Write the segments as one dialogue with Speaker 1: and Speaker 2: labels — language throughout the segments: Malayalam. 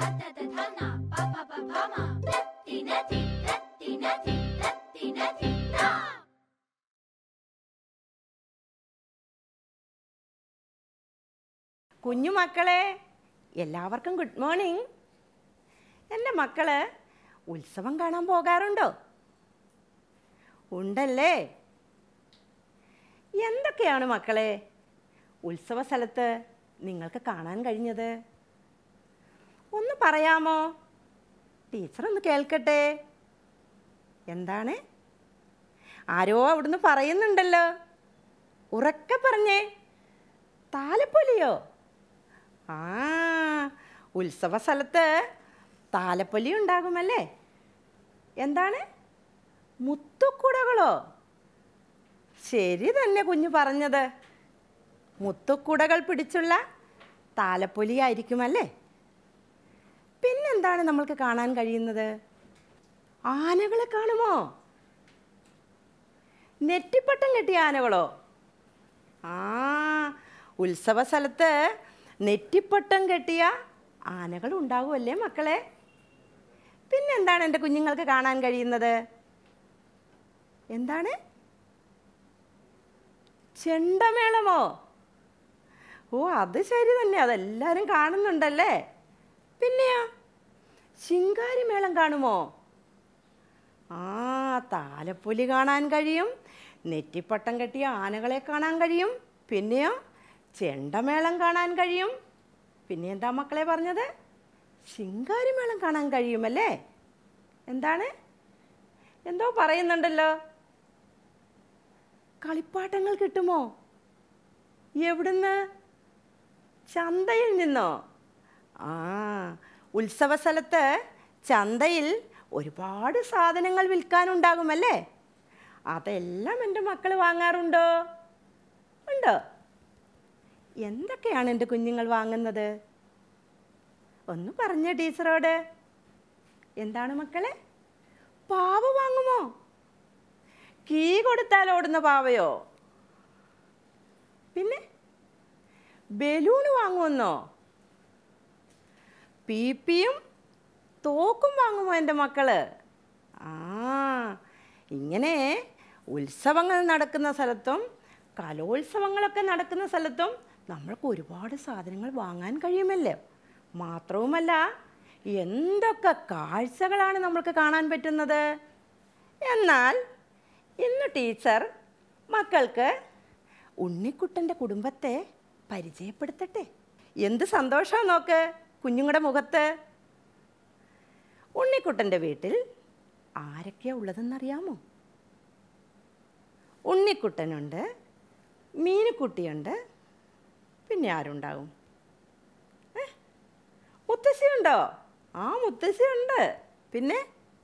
Speaker 1: 따따따타나 빠빠빠파마 따띠나티 따띠나티 따띠나티 나
Speaker 2: കുഞ്ഞുമക്കളെ എല്ലാവർക്കും ഗുഡ് മോർണിംഗ് എൻ്റെ മക്കള് ഉത്സവം കാണാൻ പോകാറുണ്ടോ ഉണ്ടല്ലേ എന്തൊക്കെയാണ് മക്കളെ ഉത്സവ സ്ഥലത്ത് നിങ്ങൾക്ക് കാണാൻ കഴിഞ്ഞത് ഒന്ന് പറയാമോ ടീച്ചർ ഒന്ന് കേൾക്കട്ടെ എന്താണ് ആരോ അവിടുന്ന് പറയുന്നുണ്ടല്ലോ ഉറക്കെ പറഞ്ഞേ താലപ്പൊലിയോ ആ ഉത്സവ സ്ഥലത്ത് താലപ്പൊലി ഉണ്ടാകുമല്ലേ എന്താണ് മുത്തുക്കുടകളോ ശരി തന്നെ കുഞ്ഞു പറഞ്ഞത് മുത്തുക്കുടകൾ പിടിച്ചുള്ള താലപ്പൊലി ആയിരിക്കുമല്ലേ പിന്നെന്താണ് നമ്മൾക്ക് കാണാൻ കഴിയുന്നത് ആനകളെ കാണുമോ നെറ്റിപ്പട്ടം കെട്ടിയ ആനകളോ ആ ഉത്സവ സ്ഥലത്ത് നെറ്റിപ്പട്ടം കെട്ടിയ ആനകൾ ഉണ്ടാകുമല്ലേ മക്കളെ പിന്നെന്താണ് എൻ്റെ കുഞ്ഞുങ്ങൾക്ക് കാണാൻ കഴിയുന്നത് എന്താണ് ചെണ്ടമേളമോ ഓ അത് ശരി തന്നെ അതെല്ലാവരും കാണുന്നുണ്ടല്ലേ പിന്നെയോ ശിങ്കാരിമേളം കാണുമോ ആ താലപ്പൊലി കാണാൻ കഴിയും നെറ്റിപ്പട്ടം കെട്ടിയ ആനകളെ കാണാൻ കഴിയും പിന്നെയോ ചെണ്ടമേളം കാണാൻ കഴിയും പിന്നെ എന്താ മക്കളെ പറഞ്ഞത് ശിങ്കാരിമേളം കാണാൻ കഴിയുമല്ലേ എന്താണ് എന്തോ പറയുന്നുണ്ടല്ലോ കളിപ്പാട്ടങ്ങൾ കിട്ടുമോ എവിടുന്ന് ചന്തയിൽ നിന്നോ ആ ഉത്സവ സ്ഥലത്ത് ചന്തയിൽ ഒരുപാട് സാധനങ്ങൾ വിൽക്കാനുണ്ടാകുമല്ലേ അതെല്ലാം എൻ്റെ മക്കൾ വാങ്ങാറുണ്ടോ ഉണ്ടോ എന്തൊക്കെയാണ് എൻ്റെ കുഞ്ഞുങ്ങൾ വാങ്ങുന്നത് ഒന്ന് പറഞ്ഞ ടീച്ചറോട് എന്താണ് മക്കളെ പാവ വാങ്ങുമോ കീ കൊടുത്താൽ ഓടുന്ന പാവയോ പിന്നെ ബലൂൺ വാങ്ങുമെന്നോ പീപ്പിയും തോക്കും വാങ്ങുമോ എൻ്റെ മക്കള് ആ ഇങ്ങനെ ഉത്സവങ്ങൾ നടക്കുന്ന സ്ഥലത്തും കലോത്സവങ്ങളൊക്കെ നടക്കുന്ന സ്ഥലത്തും നമ്മൾക്ക് ഒരുപാട് സാധനങ്ങൾ വാങ്ങാൻ കഴിയുമല്ലോ മാത്രവുമല്ല എന്തൊക്കെ കാഴ്ചകളാണ് നമ്മൾക്ക് കാണാൻ പറ്റുന്നത് എന്നാൽ ഇന്ന് ടീച്ചർ മക്കൾക്ക് ഉണ്ണിക്കുട്ടൻ്റെ കുടുംബത്തെ പരിചയപ്പെടുത്തട്ടെ എന്ത് സന്തോഷമാണ് നോക്ക് കുഞ്ഞുങ്ങളുടെ മുഖത്ത് ഉണ്ണിക്കുട്ടൻ്റെ വീട്ടിൽ ആരൊക്കെയാ ഉള്ളതെന്നറിയാമോ ഉണ്ണിക്കുട്ടനുണ്ട് മീനുക്കുട്ടിയുണ്ട് പിന്നെ ആരുണ്ടാവും ഏ? മുത്തശ്ശിയുണ്ടോ ആ മുത്തശ്ശിയുണ്ട് പിന്നെ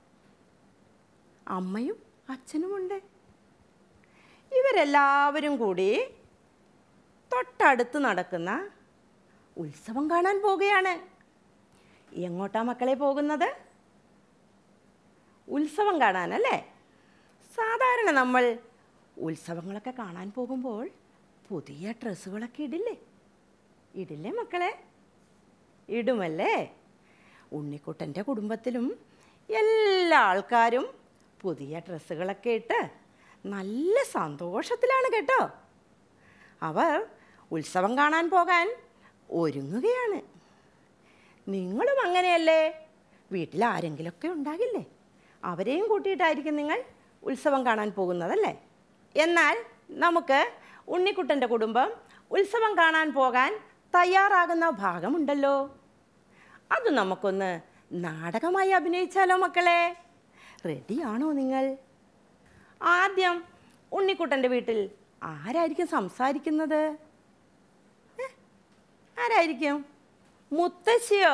Speaker 2: അമ്മയും അച്ഛനുമുണ്ട് ഇവരെല്ലാവരും കൂടി തൊട്ടടുത്ത് നടക്കുന്ന ഉത്സവം കാണാൻ പോവുകയാണ് എങ്ങോട്ടാ മക്കളെ പോകുന്നത് ഉത്സവം കാണാനല്ലേ സാധാരണ നമ്മൾ ഉത്സവങ്ങളൊക്കെ കാണാൻ പോകുമ്പോൾ പുതിയ ഡ്രസ്സുകളൊക്കെ ഇടില്ലേ ഇടില്ലേ മക്കളെ ഇടുമല്ലേ ഉണ്ണിക്കുട്ടൻ്റെ കുടുംബത്തിലും എല്ലാ ആൾക്കാരും പുതിയ ഡ്രസ്സുകളൊക്കെ ഇട്ട് നല്ല സന്തോഷത്തിലാണ് കേട്ടോ അവർ ഉത്സവം കാണാൻ പോകാൻ ഒരുങ്ങുകയാണ് നിങ്ങളും അങ്ങനെയല്ലേ വീട്ടിൽ ആരെങ്കിലുമൊക്കെ ഉണ്ടാകില്ലേ അവരെയും കൂട്ടിയിട്ടായിരിക്കും നിങ്ങൾ ഉത്സവം കാണാൻ പോകുന്നതല്ലേ എന്നാൽ നമുക്ക് ഉണ്ണിക്കുട്ടൻ്റെ കുടുംബം ഉത്സവം കാണാൻ പോകാൻ തയ്യാറാകുന്ന ഭാഗമുണ്ടല്ലോ അത് നമുക്കൊന്ന് നാടകമായി അഭിനയിച്ചാലോ മക്കളെ റെഡിയാണോ നിങ്ങൾ ആദ്യം ഉണ്ണിക്കുട്ടൻ്റെ വീട്ടിൽ ആരായിരിക്കും സംസാരിക്കുന്നത് ഏ? ആരായിരിക്കും മുത്തശ്ശിയോ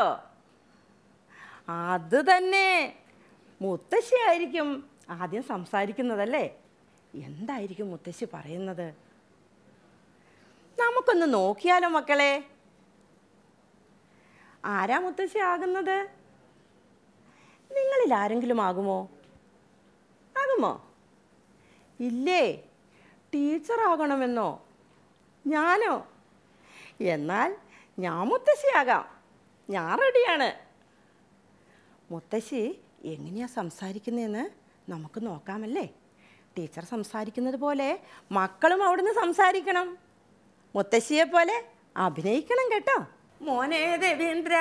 Speaker 2: അത് തന്നെ മുത്തശ്ശിയായിരിക്കും ആദ്യം സംസാരിക്കുന്നതല്ലേ എന്തായിരിക്കും മുത്തശ്ശി പറയുന്നത് നമുക്കൊന്ന് നോക്കിയാലോ മക്കളെ ആരാ മുത്തശ്ശി ആകുന്നത് നിങ്ങളിൽ ആരെങ്കിലും ആകുമോ ആകുമോ ഇല്ലേ ടീച്ചറാകണമെന്നോ ഞാനോ എന്നാൽ ഞാൻ മുത്തശ്ശിയാകാം ഞാൻ റെഡിയാണ് മുത്തശ്ശി എങ്ങനെയാ സംസാരിക്കുന്നതെന്ന് നമുക്ക് നോക്കാമല്ലേ ടീച്ചർ സംസാരിക്കുന്നത് പോലെ മക്കളും അവിടുന്ന് സംസാരിക്കണം മുത്തശ്ശിയെ പോലെ അഭിനയിക്കണം കേട്ടോ മോനെ ദേവേന്ദ്ര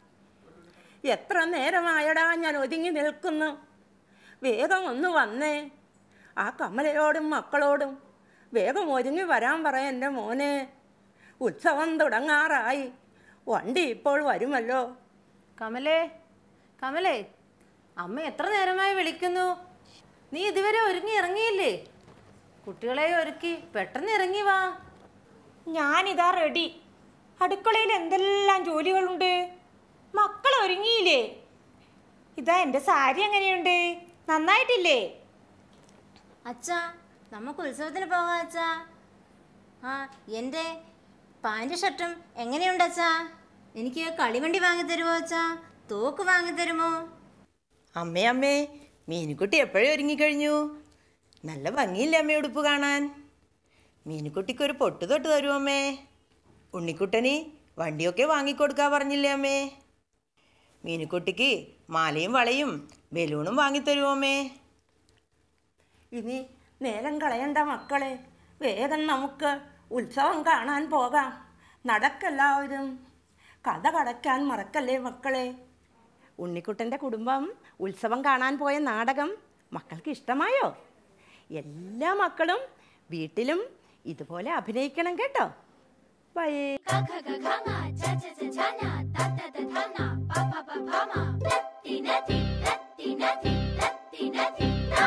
Speaker 2: എത്ര നേരമായടാ ഞാൻ ഒതുങ്ങി നിൽക്കുന്നു വേഗം ഒന്ന് വന്നേ ആ കമലയോടും മക്കളോടും വേഗം ഒരുങ്ങി വരാൻ പറ എൻ്റെ മോനെ ഉത്സവം തുടങ്ങാറായി വണ്ടി ഇപ്പോൾ വരുമല്ലോ
Speaker 3: കമലേ കമലേ അമ്മ എത്ര നേരമായി വിളിക്കുന്നു നീ ഇതുവരെ ഒരുങ്ങി ഇറങ്ങിയില്ലേ കുട്ടികളെ ഒരുക്കി പെട്ടെന്ന് ഇറങ്ങി വാ
Speaker 4: ഞാനിതാ റെഡി അടുക്കളയിൽ എന്തെല്ലാം ജോലികളുണ്ട് മക്കൾ ഒരുങ്ങിയില്ലേ ഇതാ എൻ്റെ സാരി എങ്ങനെയുണ്ട് നന്നായിട്ടില്ലേ
Speaker 3: അച്ഛാ നമുക്ക് ഉത്സവത്തിന് പോകാം അച്ഛാ ആ എൻ്റെ പാൻറ് ഷർട്ടും എങ്ങനെയുണ്ട് അച്ഛാ എനിക്ക് കളിവണ്ടി വാങ്ങിത്തരുമോ അച്ഛാ തോക്ക് വാങ്ങിത്തരുമോ
Speaker 5: അമ്മേ അമ്മേ മീനുക്കുട്ടി എപ്പോഴും ഒരുങ്ങിക്കഴിഞ്ഞു നല്ല ഭംഗിയില്ലേ അമ്മേ ഉടുപ്പ് കാണാൻ മീനുക്കുട്ടിക്ക് ഒരു പൊട്ട് തൊട്ട് തരുമോ അമ്മേ ഉണ്ണിക്കുട്ടന് വണ്ടിയൊക്കെ വാങ്ങിക്കൊടുക്കാൻ പറഞ്ഞില്ലേ അമ്മേ മീനുക്കുട്ടിക്ക് മാലയും വളയും ബലൂണും വാങ്ങിത്തരുമോ അമ്മേ
Speaker 2: ഇനി നേരം കളയണ്ട മക്കളെ വേഗം നമുക്ക് ഉത്സവം കാണാൻ പോകാം നടക്കെല്ലാവരും കഥ കടയ്ക്കാൻ മറക്കല്ലേ മക്കളെ ഉണ്ണിക്കുട്ടൻ്റെ കുടുംബം ഉത്സവം കാണാൻ പോയ നാടകം മക്കൾക്ക് ഇഷ്ടമായോ എല്ലാ മക്കളും വീട്ടിലും ഇതുപോലെ അഭിനയിക്കണം കേട്ടോ bye
Speaker 1: Ka ka ka ka nga, cha cha cha cha nya, ta ta ta ta na, pa pa pa pa ma. Tatti natti, tatti natti, tatti natti ta.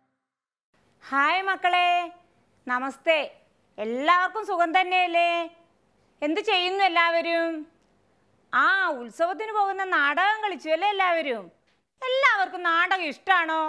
Speaker 4: Hi മക്കളെ നമസ്തേ എല്ലാവർക്കും സുഖം തന്നെയല്ലേ എന്ത് ചെയ്യുന്നു എല്ലാവരും ആ ഉത്സവത്തിന് പോകുന്ന നാടകം കളിച്ചു അല്ലേ എല്ലാവരും എല്ലാവർക്കും നാടകം ഇഷ്ടമാണോ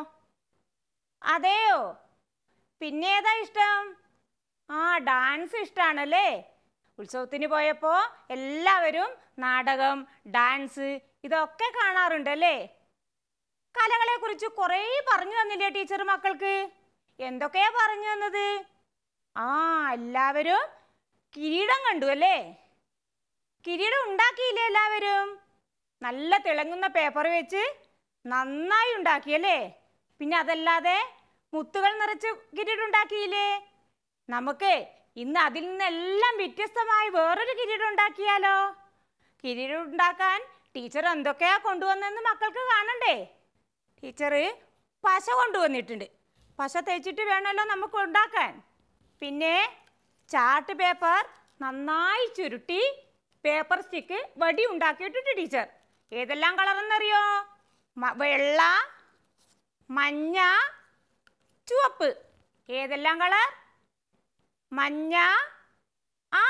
Speaker 4: അതെയോ പിന്നെ ഏതാ ഇഷ്ടം ആ ഡാൻസ് ഇഷ്ടമാണല്ലേ ഉത്സവത്തിന് പോയപ്പോൾ എല്ലാവരും നാടകം ഡാൻസ് ഇതൊക്കെ കാണാറുണ്ടല്ലേ കലകളെക്കുറിച്ച് കുറേ പറഞ്ഞു തന്നില്ലേ ടീച്ചർ മക്കൾക്ക് എന്തൊക്കെയാ പറഞ്ഞു തന്നത് ആ എല്ലാവരും കിരീടം കണ്ടു അല്ലേ കിരീടം ഉണ്ടാക്കിയില്ലേ എല്ലാവരും നല്ല തിളങ്ങുന്ന പേപ്പർ വെച്ച് നന്നായി ഉണ്ടാക്കിയല്ലേ പിന്നെ അതല്ലാതെ മുത്തുകൾ നിറച്ച് കിരീടം ഉണ്ടാക്കിയില്ലേ നമുക്ക് ഇന്ന് അതിൽ നിന്നെല്ലാം വ്യത്യസ്തമായി വേറൊരു കിരീടം ഉണ്ടാക്കിയാലോ കിരീടം ഉണ്ടാക്കാൻ ടീച്ചർ എന്തൊക്കെയാ കൊണ്ടുവന്നെന്ന് മക്കൾക്ക് കാണണ്ടേ ടീച്ചർ പശ കൊണ്ടുവന്നിട്ടുണ്ട് പശ തേച്ചിട്ട് വേണമല്ലോ നമുക്ക് ഉണ്ടാക്കാൻ പിന്നെ ചാർട്ട് പേപ്പർ നന്നായി ചുരുട്ടി പേപ്പർ സ്റ്റിക്ക് വടി ഉണ്ടാക്കിയിട്ടുണ്ട് ടീച്ചർ ഏതെല്ലാം കളറെന്നറിയോ മ- വെള്ള മഞ്ഞ ചുവപ്പ് ഏതെല്ലാം കളർ മഞ്ഞ ആ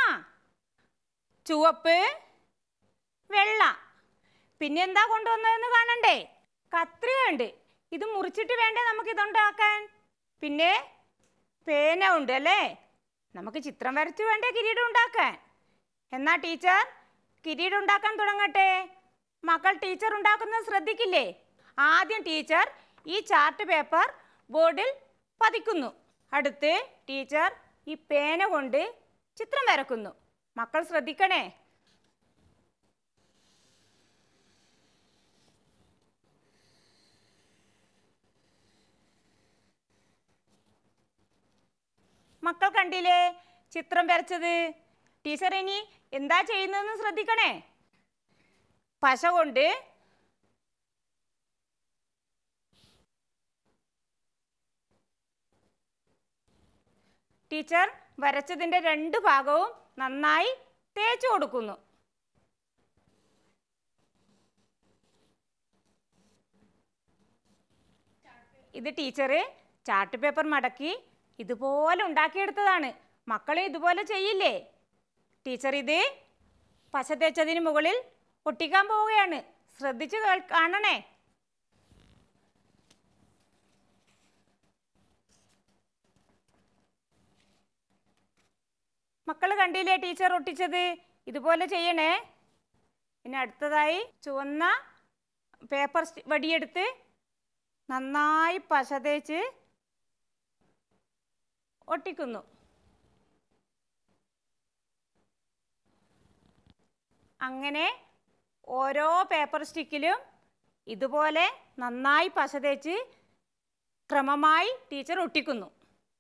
Speaker 4: ചുവപ്പ് വെള്ള പിന്നെ എന്താ കൊണ്ടുവന്നതെന്ന് കാണണ്ടേ കത്രിക ഉണ്ട് ഇത് മുറിച്ചിട്ട് വേണ്ടേ നമുക്ക് ഇതുണ്ടാക്കാൻ പിന്നെ പേന ഉണ്ട് അല്ലേ നമുക്ക് ചിത്രം വരച്ച് വേണ്ടേ കിരീടം ഉണ്ടാക്കാൻ എന്നാ ടീച്ചർ കിരീടം ഉണ്ടാക്കാൻ തുടങ്ങട്ടെ മക്കൾ ടീച്ചർ ഉണ്ടാക്കുന്നത് ശ്രദ്ധിക്കില്ലേ ആദ്യം ടീച്ചർ ഈ ചാർട്ട് പേപ്പർ ബോർഡിൽ പതിക്കുന്നു അടുത്ത് ടീച്ചർ ഈ പേന കൊണ്ട് ചിത്രം വരക്കുന്നു മക്കൾ ശ്രദ്ധിക്കണേ മക്കൾ കണ്ടില്ലേ ചിത്രം വരച്ചത് ടീച്ചർ ഇനി എന്താ ചെയ്യുന്നതെന്ന് ശ്രദ്ധിക്കണേ പശ കൊണ്ട് ടീച്ചർ വരച്ചതിൻ്റെ രണ്ട് ഭാഗവും നന്നായി തേച്ചു കൊടുക്കുന്നു ഇത് ടീച്ചർ ചാർട്ട് പേപ്പർ മടക്കി ഇതുപോലെ ഉണ്ടാക്കിയെടുത്തതാണ് മക്കളെ ഇതുപോലെ ചെയ്യില്ലേ ടീച്ചർ ഇത് പശ തേച്ചതിന് മുകളിൽ ഒട്ടിക്കാൻ പോവുകയാണ് ശ്രദ്ധിച്ച് കേൾ കാണണേ മക്കൾ കണ്ടില്ലേ ടീച്ചർ ഒട്ടിച്ചത് ഇതുപോലെ ചെയ്യണേ പിന്നെ അടുത്തതായി ചുവന്ന പേപ്പർ സ്റ്റി- വടിയെടുത്ത് നന്നായി പശ തേച്ച് ഒട്ടിക്കുന്നു അങ്ങനെ ഓരോ പേപ്പർ സ്റ്റിക്കിലും ഇതുപോലെ നന്നായി പശ തേച്ച് ക്രമമായി ടീച്ചർ ഒട്ടിക്കുന്നു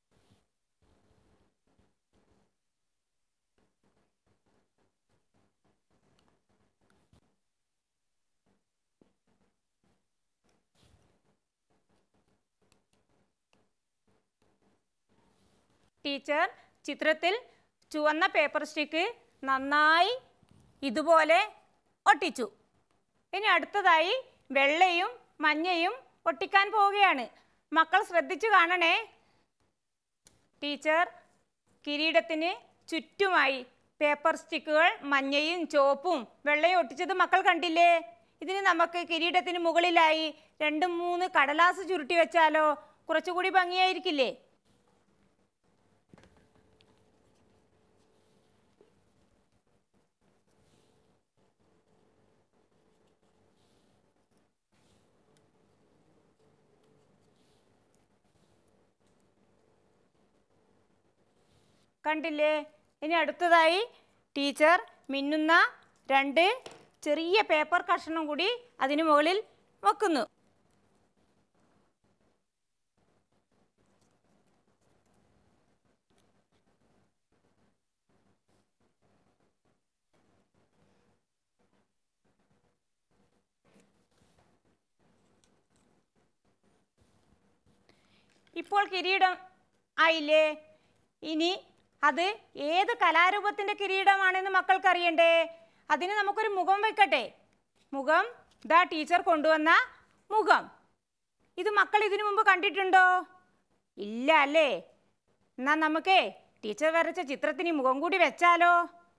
Speaker 4: ടീച്ചർ ചിത്രത്തിൽ ചുവന്ന പേപ്പർ സ്റ്റിക്ക് നന്നായി ഇതുപോലെ ഒട്ടിച്ചു ഇനി അടുത്തതായി വെള്ളയും മഞ്ഞയും ഒട്ടിക്കാൻ പോവുകയാണ് മക്കൾ ശ്രദ്ധിച്ചു കാണണേ ടീച്ചർ കിരീടത്തിന് ചുറ്റുമായി പേപ്പർ സ്റ്റിക്കുകൾ മഞ്ഞയും ചുവപ്പും വെള്ളയും ഒട്ടിച്ചത് മക്കൾ കണ്ടില്ലേ ഇതിന് നമുക്ക് കിരീടത്തിന് മുകളിലായി രണ്ട് മൂന്ന് കടലാസ് ചുരുട്ടി വെച്ചാലോ കുറച്ചുകൂടി ഭംഗിയായിരിക്കില്ലേ കണ്ടില്ലേ ഇനി അടുത്തതായി ടീച്ചർ മിന്നുന്ന രണ്ട് ചെറിയ പേപ്പർ കഷ്ണം കൂടി അതിനു മുകളിൽ വെക്കുന്നു ഇപ്പോൾ കിരീടം ആയില്ലേ ഇനി അത് ഏത് കലാരൂപത്തിന്റെ കിരീടമാണെന്ന് മക്കൾക്ക് അറിയണ്ടേ അതിന് നമുക്കൊരു മുഖം വെക്കട്ടെ മുഖം ദാ ടീച്ചർ കൊണ്ടുവന്ന മുഖം ഇത് മക്കൾ ഇതിനു മുമ്പ് കണ്ടിട്ടുണ്ടോ ഇല്ല അല്ലേ എന്നാ നമുക്കേ ടീച്ചർ വരച്ച ചിത്രത്തിന് മുഖം കൂടി വെച്ചാലോ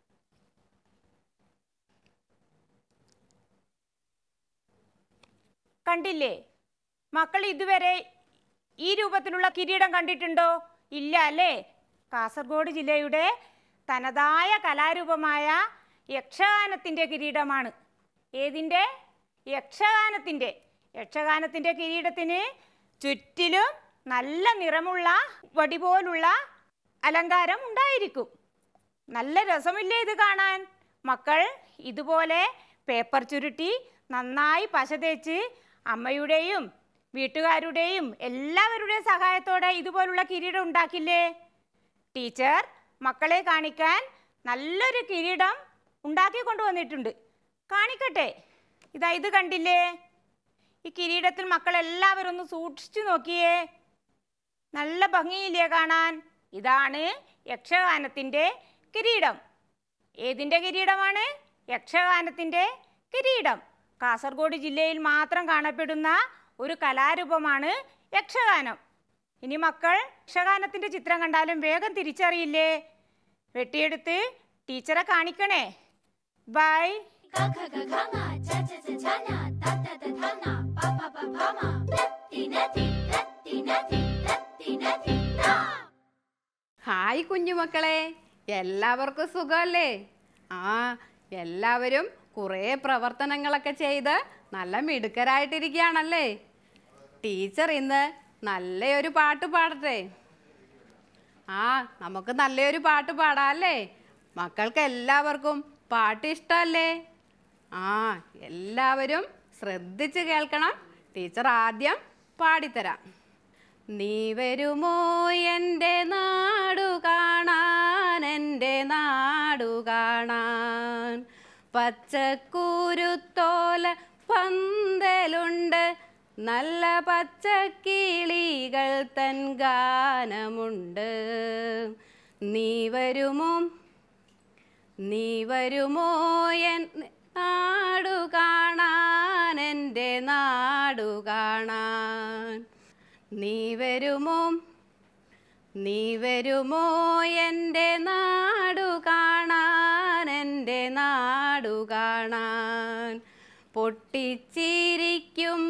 Speaker 4: കണ്ടില്ലേ മക്കൾ ഇതുവരെ ഈ രൂപത്തിലുള്ള കിരീടം കണ്ടിട്ടുണ്ടോ ഇല്ല അല്ലേ കാസർഗോഡ് ജില്ലയുടെ തനതായ കലാരൂപമായ യക്ഷഗാനത്തിൻ്റെ കിരീടമാണ് ഏതിൻ്റെ യക്ഷഗാനത്തിൻ്റെ യക്ഷഗാനത്തിൻ്റെ കിരീടത്തിന് ചുറ്റിലും നല്ല നിറമുള്ള വടി പോലുള്ള അലങ്കാരം ഉണ്ടായിരിക്കും നല്ല രസമില്ലേ ഇത് കാണാൻ മക്കൾ ഇതുപോലെ പേപ്പർ ചുരുട്ടി നന്നായി പശ തേച്ച് അമ്മയുടെയും വീട്ടുകാരുടെയും എല്ലാവരുടെയും സഹായത്തോടെ ഇതുപോലുള്ള കിരീടം ഉണ്ടാക്കില്ലേ ടീച്ചർ മക്കളെ കാണിക്കാൻ നല്ലൊരു കിരീടം ഉണ്ടാക്കി കൊണ്ടുവന്നിട്ടുണ്ട് കാണിക്കട്ടെ ഇതാ ഇത് കണ്ടില്ലേ ഈ കിരീടത്തിൽ മക്കൾ എല്ലാവരും ഒന്ന് സൂക്ഷിച്ചു നോക്കിയേ നല്ല ഭംഗിയില്ലേ കാണാൻ ഇതാണ് യക്ഷഗാനത്തിൻ്റെ കിരീടം ഏതിൻ്റെ കിരീടമാണ് യക്ഷഗാനത്തിൻ്റെ കിരീടം കാസർഗോഡ് ജില്ലയിൽ മാത്രം കാണപ്പെടുന്ന ഒരു കലാരൂപമാണ് യക്ഷഗാനം ഇനി മക്കൾ യക്ഷഗാനത്തിൻ്റെ ചിത്രം കണ്ടാലും വേഗം തിരിച്ചറിയില്ലേ വെട്ടിയെടുത്ത് ടീച്ചറെ കാണിക്കണേ bye
Speaker 1: Ka ka ka ka nga, cha cha cha cha nya, ta ta ta ta na, pa pa pa pa ma. Natti natti, natti natti, natti natti, na.
Speaker 6: Hi കുഞ്ഞുമക്കളെ എല്ലാവർക്കും സുഖമല്ലേ ആ എല്ലാവരും കുറേ പ്രവർത്തനങ്ങളൊക്കെ ചെയ്ത് നല്ല മിടുക്കരായിട്ടിരിക്കുകയാണല്ലേ ടീച്ചർ ഇന്ന് നല്ലൊരു പാട്ട് പാടട്ടെ ആ നമുക്ക് നല്ലൊരു പാട്ട് പാടാം അല്ലേ മക്കൾക്ക് എല്ലാവർക്കും പാട്ട് ഇഷ്ടമല്ലേ ആ എല്ലാവരും ശ്രദ്ധിച്ച് കേൾക്കണം ടീച്ചർ ആദ്യം പാടിത്തരാം നീ വരുമോ എൻ്റെ നാടു കാണാൻ എൻ്റെ നാടു കാണാൻ പച്ചക്കൂരുത്തോല പന്തലുണ്ട് നല്ല പച്ചക്കിളികൾ തൻ ഗാനമുണ്ട് നീ വരുമോ നീ വരുമോ എൻ നാടു കാണാൻ എൻ്റെ നാടു കാണാൻ നീ വരുമോ നീ വരുമോ എൻ്റെ നാടു കാണാൻ എൻ്റെ നാടു കാണാൻ പൊട്ടിച്ചിരിക്കും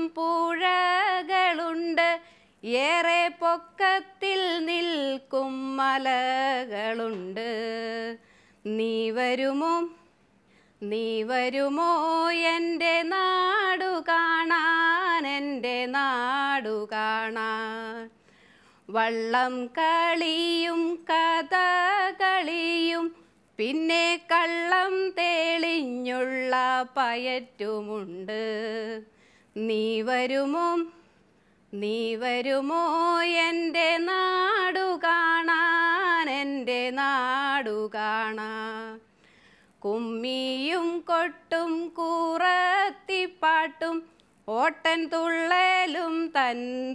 Speaker 6: പുഴകളുണ്ട് ഏറെ പൊക്കത്തിൽ നിൽക്കും മലകളുണ്ട് നീ വരുമോ നീ വരുമോ എൻ്റെ നാടു കാണാൻ എൻ്റെ നാടു കാണാൻ വള്ളം കളിയും കഥകളിയും പിന്നെ കള്ളം തെളിഞ്ഞുള്ള പയറ്റുമുണ്ട് നീ വരുമോ നീ വരുമോ എൻ്റെ നാടു കാണാൻ എൻ്റെ നാടു കാണാൻ കുമ്മിയും കൊട്ടും കൂറത്തിപ്പാട്ടും ഓട്ടൻ തുള്ളലും തൻ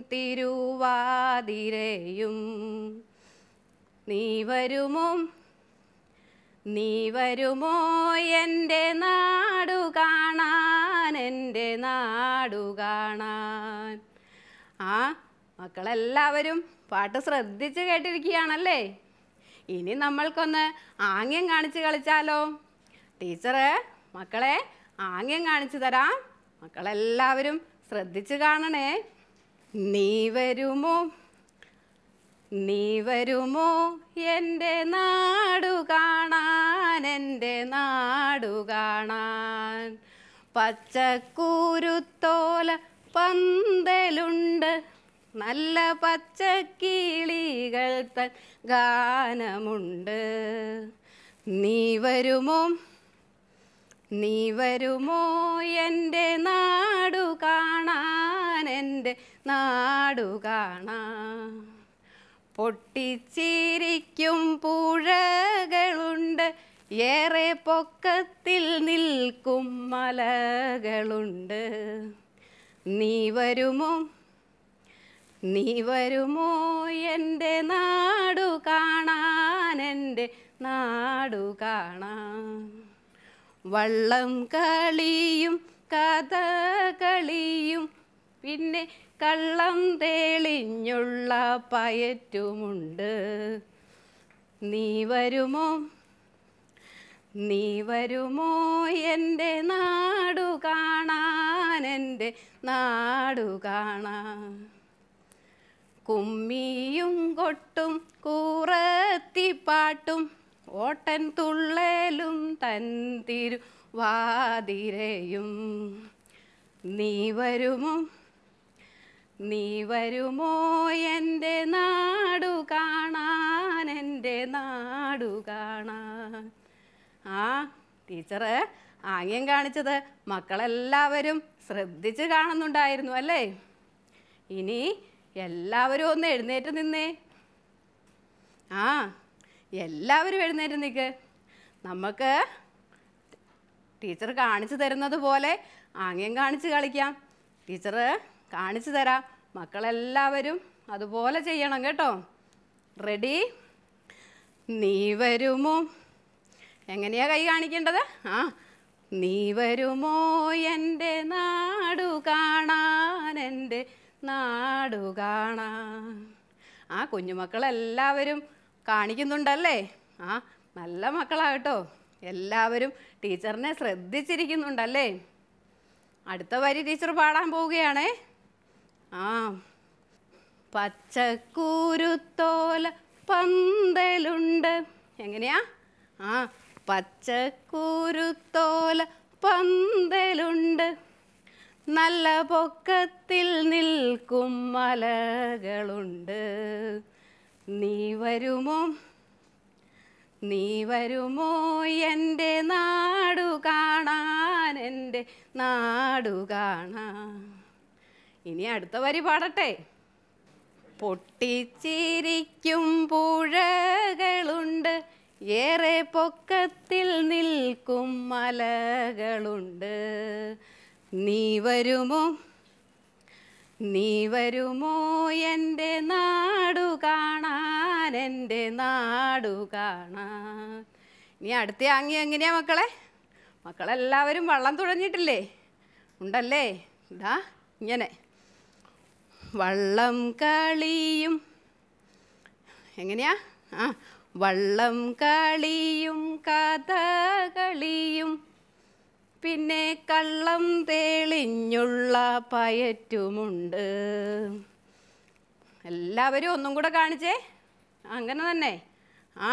Speaker 6: തിരുവാതിരയും നീ വരുമോ നീ വരുമോ എൻ്റെ നാടു കാണാൻ എൻ്റെ നാടു കാണാൻ ആ മക്കളെല്ലാവരും പാട്ട് ശ്രദ്ധിച്ച് കേട്ടിരിക്കുകയാണല്ലേ ഇനി നമ്മൾക്കൊന്ന് ആംഗ്യം കാണിച്ച് കളിച്ചാലോ ടീച്ചറ് മക്കളെ ആംഗ്യം കാണിച്ചു തരാം മക്കളെല്ലാവരും ശ്രദ്ധിച്ച് കാണണേ നീ വരുമോ നീ വരുമോ എൻ്റെ നാടു കാണാൻ എൻ്റെ നാടു കാണാൻ പച്ചക്കൂരുത്തോല പന്തലുണ്ട് നല്ല പച്ചക്കിളികൾ തൻ ഗാനമുണ്ട് നീ വരുമോ നീ വരുമോ എൻ്റെ നാടു കാണാൻ എൻ്റെ നാടു കാണാൻ പൊട്ടിച്ചിരിക്കും പുഴകളുണ്ട് ഏറെ പൊക്കത്തിൽ നിൽക്കും മലകളുണ്ട് നീ വരുമോ നീ വരുമോ എൻ്റെ നാടു കാണാൻ എൻ്റെ നാടു കാണാൻ വള്ളം കളിയും കഥകളിയും പിന്നെ കള്ളം തേളിഞ്ഞുള്ള പയറ്റുമുണ്ട് നീ വരുമോ നീ വരുമോ എൻ്റെ നാടു കാണാൻ എൻ്റെ നാടു കാണാൻ കുമ്മിയും കൊട്ടും കൂറത്തിപ്പാട്ടും ഓട്ടൻ തുള്ളലും തൻ തിരുവാതിരയും നീ വരുമോ നീ വരുമോ എൻ്റെ നാടു കാണാൻ എൻ്റെ നാടു കാണാൻ ആ ടീച്ചറ് ആംഗ്യം കാണിച്ചത് മക്കളെല്ലാവരും ശ്രദ്ധിച്ച് കാണുന്നുണ്ടായിരുന്നു അല്ലേ ഇനി എല്ലാവരും ഒന്ന് എഴുന്നേറ്റ് നിന്നേ ആ എല്ലാവരും എഴുന്നേറ്റ് നിൽക്ക് നമുക്ക് ടീച്ചർ കാണിച്ചു തരുന്നത് പോലെ ആംഗ്യം കാണിച്ച് കളിക്കാം ടീച്ചർ കാണിച്ചു തരാം മക്കളെല്ലാവരും അതുപോലെ ചെയ്യണം കേട്ടോ റെഡി നീ വരുമോ എങ്ങനെയാ കൈ കാണിക്കേണ്ടത് ആ നീ വരുമോ എൻ്റെ നാടു കാണാൻ എൻ്റെ നാടു കാണാൻ ആ കുഞ്ഞുമക്കളെല്ലാവരും കാണിക്കുന്നുണ്ടല്ലേ ആ നല്ല മക്കളാ കേട്ടോ എല്ലാവരും ടീച്ചറിനെ ശ്രദ്ധിച്ചിരിക്കുന്നുണ്ടല്ലേ അടുത്ത വരി ടീച്ചർ പാടാൻ പോവുകയാണേ ആ പച്ചക്കൂരുത്തോല പന്തലുണ്ട് എങ്ങനെയാ ആ പച്ചക്കൂരുത്തോല പന്തലുണ്ട് നല്ല പൊക്കത്തിൽ നിൽക്കും മലകളുണ്ട് നീ വരുമോ നീ വരുമോ എൻ്റെ നാടു കാണാൻ എൻ്റെ നാടു കാണാൻ ഇനി അടുത്ത വരി പാടട്ടെ പൊട്ടിച്ചിരിക്കും പുഴകളുണ്ട് ഏറെ പൊക്കത്തിൽ നിൽക്കും മലകളുണ്ട് നീ വരുമോ നീ വരുമോ എൻ്റെ നാടു കാണാൻ എൻ്റെ നാടു കാണാൻ ഇനി അടുത്ത ആംഗ്യം എങ്ങനെയാ മക്കളെ മക്കളെല്ലാവരും വള്ളം തുഴഞ്ഞിട്ടില്ലേ ഉണ്ടല്ലേ ഇതാ ഇങ്ങനെ വള്ളം കളിയും എങ്ങനെയാ ആ വള്ളം കളിയും കഥകളിയും പിന്നെ കള്ളം തേളിഞ്ഞുള്ള പയറ്റുമുണ്ട് എല്ലാവരും ഒന്നും കൂടെ കാണിച്ചേ അങ്ങനെ തന്നെ ആ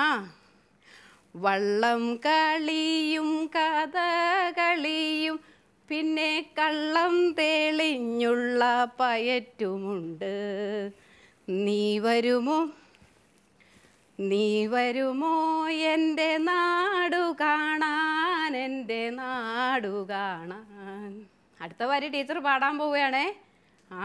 Speaker 6: വള്ളം കളിയും കഥകളിയും പിന്നെ കള്ളം തേളിഞ്ഞുള്ള പയറ്റുമുണ്ട് നീ വരുമോ നീ വരുമോ എൻ്റെ നാടു കാണാൻ എൻ്റെ നാടു കാണാൻ അടുത്ത വരി ടീച്ചർ പാടാൻ പോവുകയാണേ ആ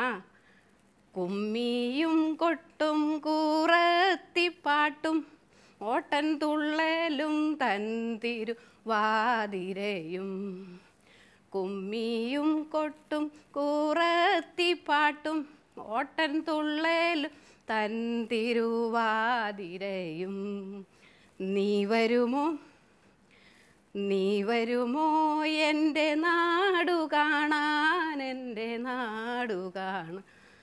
Speaker 6: കുമ്മിയും കൊട്ടും കൂറത്തിപ്പാട്ടും ഓട്ടൻ തുള്ളലും തന്തിരു വാതിരയും കുമ്മിയും കൊട്ടും കൂറത്തിപ്പാട്ടും ഓട്ടൻ തുള്ളലും തൻ തിരുവാതിരയും നീ വരുമോ നീ വരുമോ എൻ്റെ നാടു കാണാൻ എൻ്റെ നാടു കാണാൻ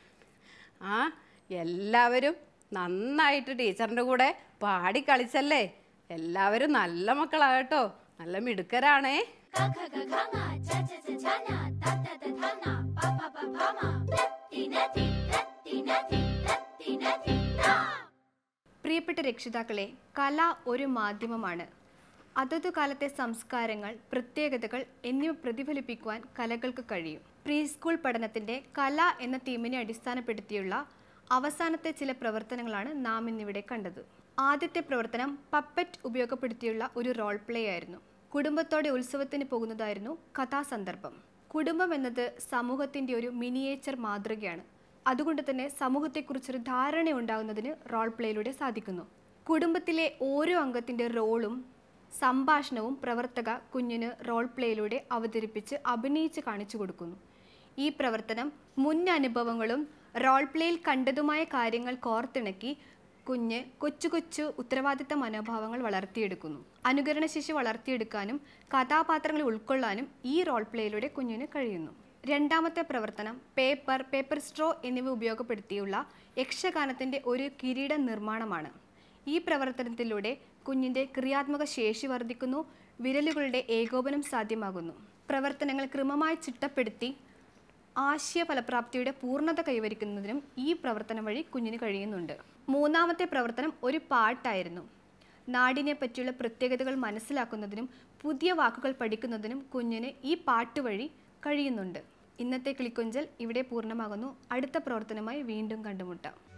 Speaker 6: ആ എല്ലാവരും നന്നായിട്ട് ടീച്ചറിൻ്റെ കൂടെ പാടി കളിച്ചല്ലേ എല്ലാവരും നല്ല മക്കളാകട്ടോ നല്ല മിടുക്കരാണേ
Speaker 1: Ka ka ka ka nga, cha cha cha cha nya, ta ta ta ta na, pa pa pa pa ma. Letti netti, letti netti, letti netti, ta.
Speaker 7: പ്രിയപ്പെട്ട രക്ഷിതാക്കളെ കല ഒരു മാധ്യമമാണ് അതതു കാലത്തെ സംസ്കാരങ്ങൾ പ്രത്യേകതകൾ എന്നിവ പ്രതിഫലിപ്പിക്കുവാൻ കലകൾക്ക് കഴിയും പ്രീ സ്കൂൾ പഠനത്തിൻ്റെ കല എന്ന തീമിനെ അടിസ്ഥാനപ്പെടുത്തിയുള്ള അവസാനത്തെ ചില പ്രവർത്തനങ്ങളാണ് നാം ഇന്നിവിടെ കണ്ടത് ആദ്യത്തെ പ്രവർത്തനം പപ്പറ്റ് ഉപയോഗപ്പെടുത്തിയുള്ള ഒരു റോൾ പ്ലേ ആയിരുന്നു കുടുംബത്തോടെ ഉത്സവത്തിന് പോകുന്നതായിരുന്നു കഥാസന്ദർഭം കുടുംബം എന്നത് സമൂഹത്തിൻ്റെ ഒരു മിനിയേച്ചർ മാതൃകയാണ് അതുകൊണ്ട് തന്നെ സമൂഹത്തെക്കുറിച്ചൊരു ധാരണ ഉണ്ടാകുന്നതിന് റോൾ പ്ലേയിലൂടെ സാധിക്കുന്നു കുടുംബത്തിലെ ഓരോ അംഗത്തിൻ്റെ റോളും സംഭാഷണവും പ്രവർത്തക കുഞ്ഞിന് റോൾ പ്ലേയിലൂടെ അവതരിപ്പിച്ച് അഭിനയിച്ച് കാണിച്ചു കൊടുക്കുന്നു ഈ പ്രവർത്തനം മുൻ അനുഭവങ്ങളും റോൾ പ്ലേയിൽ കണ്ടതുമായ കാര്യങ്ങൾ കോർത്തിണക്കി കുഞ്ഞ് കൊച്ചു കൊച്ചു ഉത്തരവാദിത്ത മനോഭാവങ്ങൾ വളർത്തിയെടുക്കുന്നു അനുകരണശേഷി വളർത്തിയെടുക്കാനും കഥാപാത്രങ്ങളെ ഉൾക്കൊള്ളാനും ഈ റോൾ പ്ലേയിലൂടെ കുഞ്ഞിന് കഴിയുന്നു രണ്ടാമത്തെ പ്രവർത്തനം പേപ്പർ പേപ്പർ സ്ട്രോ എന്നിവ ഉപയോഗപ്പെടുത്തിയുള്ള യക്ഷഗാനത്തിൻ്റെ ഒരു കിരീട നിർമ്മാണമാണ് ഈ പ്രവർത്തനത്തിലൂടെ കുഞ്ഞിൻ്റെ ക്രിയാത്മക ശേഷി വർദ്ധിക്കുന്നു വിരലുകളുടെ ഏകോപനം സാധ്യമാകുന്നു പ്രവർത്തനങ്ങൾ ക്രമമായി ചിട്ടപ്പെടുത്തി ആശയ ഫലപ്രാപ്തിയുടെ പൂർണ്ണത കൈവരിക്കുന്നതിനും ഈ പ്രവർത്തനം വഴി കുഞ്ഞിന് കഴിയുന്നുണ്ട് മൂന്നാമത്തെ പ്രവർത്തനം ഒരു പാട്ടായിരുന്നു നാടിനെ പറ്റിയുള്ള പ്രത്യേകതകൾ മനസ്സിലാക്കുന്നതിനും പുതിയ വാക്കുകൾ പഠിക്കുന്നതിനും കുഞ്ഞിന് ഈ പാട്ട് വഴി കഴിയുന്നുണ്ട് ഇന്നത്തെ കിളിക്കൊഞ്ചൽ ഇവിടെ പൂർണ്ണമാകുന്നു അടുത്ത പ്രവർത്തനമായി വീണ്ടും കണ്ടുമുട്ടാം